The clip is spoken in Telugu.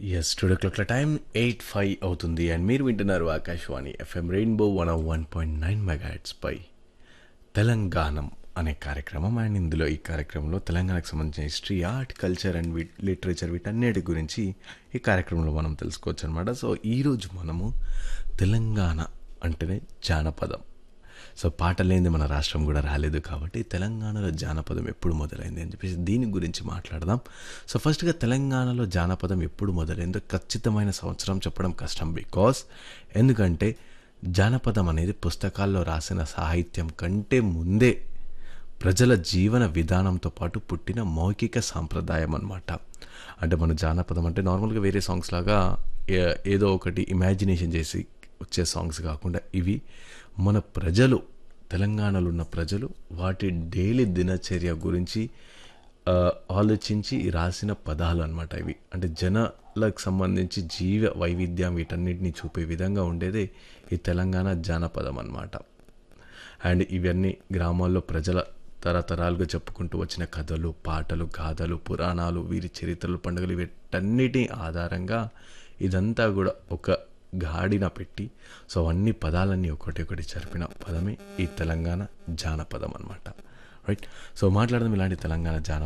ఎస్ టుడే క్లాక్ల టైం ఎయిట్ ఫైవ్ అవుతుంది అండ్ మీరు వింటున్నారు Akashvani FM rainbow one one point nine megahertz పై తెలంగాణం అనే కార్యక్రమం అండ్ ఇందులో ఈ కార్యక్రమంలో తెలంగాణకు సంబంధించిన హిస్టరీ ఆర్ట్ కల్చర్ అండ్ వీట్ లిటరేచర్ వీటన్నిటి గురించి ఈ కార్యక్రమంలో మనం తెలుసుకోవచ్చు అనమాట సో ఈరోజు మనము తెలంగాణ అంటేనే జానపదం సో పాట లేనిది మన రాష్ట్రం కూడా రాలేదు కాబట్టి తెలంగాణలో జానపదం ఎప్పుడు మొదలైంది అని చెప్పేసి దీని గురించి మాట్లాడదాం సో ఫస్ట్గా తెలంగాణలో జానపదం ఎప్పుడు మొదలైందో ఖచ్చితమైన సంవత్సరం చెప్పడం కష్టం బికాస్ ఎందుకంటే జానపదం అనేది పుస్తకాల్లో రాసిన సాహిత్యం కంటే ముందే ప్రజల జీవన విధానంతో పాటు పుట్టిన మౌఖిక సాంప్రదాయం అన్నమాట అంటే మన జానపదం అంటే నార్మల్గా వేరే సాంగ్స్ లాగా ఏ- ఏదో ఒకటి ఇమాజినేషన్ చేసి వచ్చే సాంగ్స్ కాకుండా ఇవి మన ప్రజలు తెలంగాణలో ఉన్న ప్రజలు వాటి డైలీ దినచర్య గురించి ఆ, ఆలోచించి రాసిన పదాలు అనమాట ఇవి అంటే జనాలకు సంబంధించి జీవ వైవిధ్యం వీటన్నిటిని చూపే విధంగా ఉండేదే ఈ తెలంగాణ జానపదం అన్నమాట అండ్ ఇవన్నీ గ్రామాల్లో ప్రజల తరతరాలుగా చెప్పుకుంటూ వచ్చిన కథలు పాటలు గాథలు పురాణాలు వీరి చరిత్రలు పండుగలు వీటన్నిటి ఆధారంగా ఇదంతా కూడా ఒక గాడిన పెట్టి సో అన్ని పదాలన్నీ ఒకటి ఒకటి జరిపిన పదమే ఈ తెలంగాణ జానపదం అన్నమాట రైట్ సో మాట్లాడదాం ఇలాంటి తెలంగాణ జానపదం